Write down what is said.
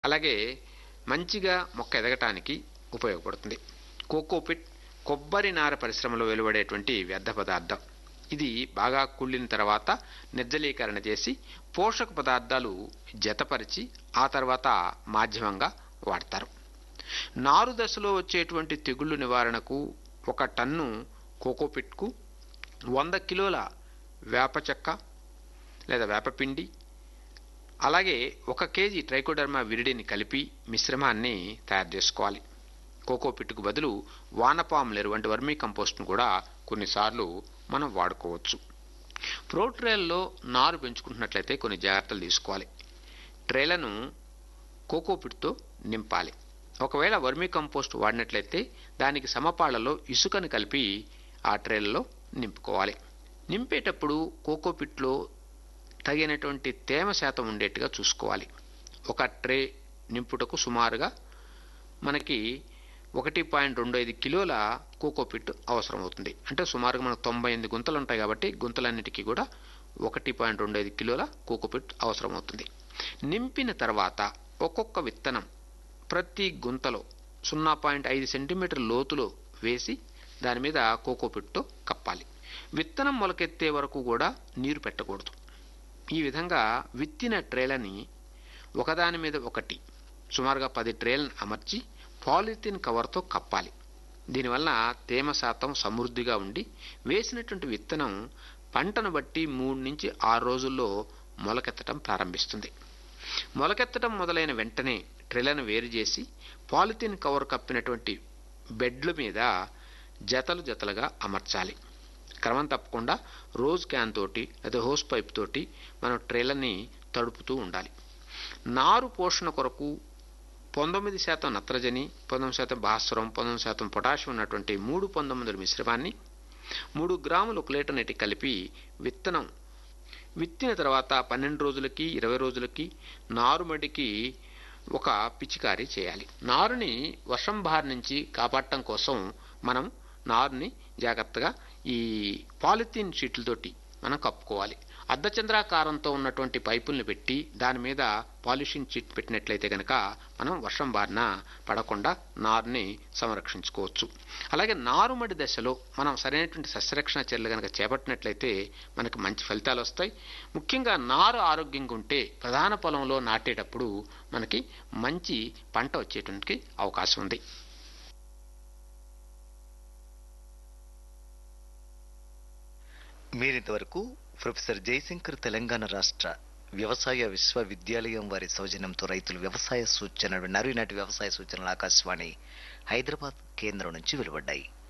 అలాగే మంచిగా మొక్క ఎదగటానికి ఉపయోగపడుతుంది కోకోపిట్ కొబ్బరి నార పరిశ్రమలో వెలువడేటువంటి వ్యర్థ పదార్థం ఇది బాగా కుళ్ళిన తర్వాత నిర్జలీకరణ చేసి పోషక పదార్థాలు జతపరిచి ఆ తర్వాత మాధ్యమంగా వాడతారు నారు దశలో వచ్చేటువంటి తెగుళ్ళు నివారణకు ఒక టన్ను కోకోపిట్కు వంద కిలోల వేప చెక్క లేదా వేపపిండి అలాగే ఒక కేజీ ట్రైకోడర్మా విరిడిని కలిపి మిశ్రమాన్ని తయారు చేసుకోవాలి కోకోపిట్కు బదులు వానపాములు ఎరువంటి వర్మీ కంపోస్ట్ను కూడా కొన్నిసార్లు మనం వాడుకోవచ్చు ప్రో ట్రేల్లో నారు పెంచుకుంటున్నట్లయితే కొన్ని జాగ్రత్తలు తీసుకోవాలి ట్రేలను కోకోపిట్తో నింపాలి ఒకవేళ వర్మీ కంపోస్ట్ వాడినట్లయితే దానికి సమపాళ్లలో ఇసుకను కలిపి ఆ ట్రేలలో నింపుకోవాలి నింపేటప్పుడు కోకోపిట్లో తగినటువంటి తేమ శాతం ఉండేట్టుగా చూసుకోవాలి ఒక ట్రే నింపుటకు సుమారుగా మనకి ఒకటి పాయింట్ రెండు ఐదు కిలోల కోకోపిట్ అవసరమవుతుంది అంటే సుమారుగా మనకు తొంభై ఎనిమిది గుంతలు ఉంటాయి కాబట్టి గుంతలన్నిటికీ కూడా ఒకటి పాయింట్ రెండు ఐదు కిలోల కోకోపిట్ అవసరమవుతుంది నింపిన తర్వాత ఒక్కొక్క విత్తనం ప్రతి గుంతలో సున్నా పాయింట్ ఐదు సెంటీమీటర్ లోతులో వేసి దాని మీద కోకోపిట్తో కప్పాలి విత్తనం మొలకెత్తే వరకు కూడా నీరు పెట్టకూడదు ఈ విధంగా విత్తిన ట్రేలని ఒకదాని మీద ఒకటి సుమారుగా పది ట్రేలను అమర్చి పాలిథిన్ కవర్తో కప్పాలి దీనివల్ల తేమ శాతం సమృద్ధిగా ఉండి వేసినటువంటి విత్తనం పంటను బట్టి మూడు నుంచి ఆరు రోజుల్లో మొలకెత్తడం ప్రారంభిస్తుంది మొలకెత్తడం మొదలైన వెంటనే ట్రెలను వేరు చేసి పాలిథిన్ కవర్ కప్పినటువంటి బెడ్ల మీద జతలు జతలుగా అమర్చాలి క్రమం తప్పకుండా రోజ్ క్యాన్ తోటి లేదా హోస్ పైప్ తోటి మనం ట్రేలని తడుపుతూ ఉండాలి నారు పోషణ కొరకు పంతొమ్మిది శాతం నత్రజని పంతొమ్మిది శాతం భాస్వరం పంతొమ్మిది శాతం పొటాషియం ఉన్నటువంటి మూడు పంతొమ్మిది మిశ్రమాన్ని మూడు గ్రాములు ఒక లీటర్ నీటి కలిపి విత్తనం విత్తిన తర్వాత పన్నెండు రోజులకి ఇరవై రోజులకి నారుమడికి ఒక పిచికారీ చేయాలి నారుని వర్షం బారి నుంచి కాపాడటం కోసం మనం నారుని జాగ్రత్తగా ఈ పాలిథీన్ షీట్లతోటి మనం కప్పుకోవాలి అర్ధచంద్రాకారంతో ఉన్నటువంటి పైపుల్ని పెట్టి దాని మీద పాలిషింగ్ షీట్ పెట్టినట్లయితే కనుక మనం వర్షం బారిన పడకుండా నారుని సంరక్షించుకోవచ్చు అలాగే నారుమడి దశలో మనం సరైనటువంటి సస్యరక్షణ చర్యలు కనుక చేపట్టినట్లయితే మనకు మంచి ఫలితాలు వస్తాయి ముఖ్యంగా నారు ఆరోగ్యంగా ఉంటే ప్రధాన పొలంలో నాటేటప్పుడు మనకి మంచి పంట వచ్చేటువంటి అవకాశం ఉంది మీరింతవరకు ప్రొఫెసర్ జయశంకర్ తెలంగాణ రాష్ట్ర వ్యవసాయ విశ్వవిద్యాలయం వారి సౌజన్యంతో రైతులు వ్యవసాయ సూచనలు విన్నారు ఈనాటి వ్యవసాయ సూచనలు ఆకాశవాణి హైదరాబాద్ కేంద్రం నుంచి వెలువడ్డాయి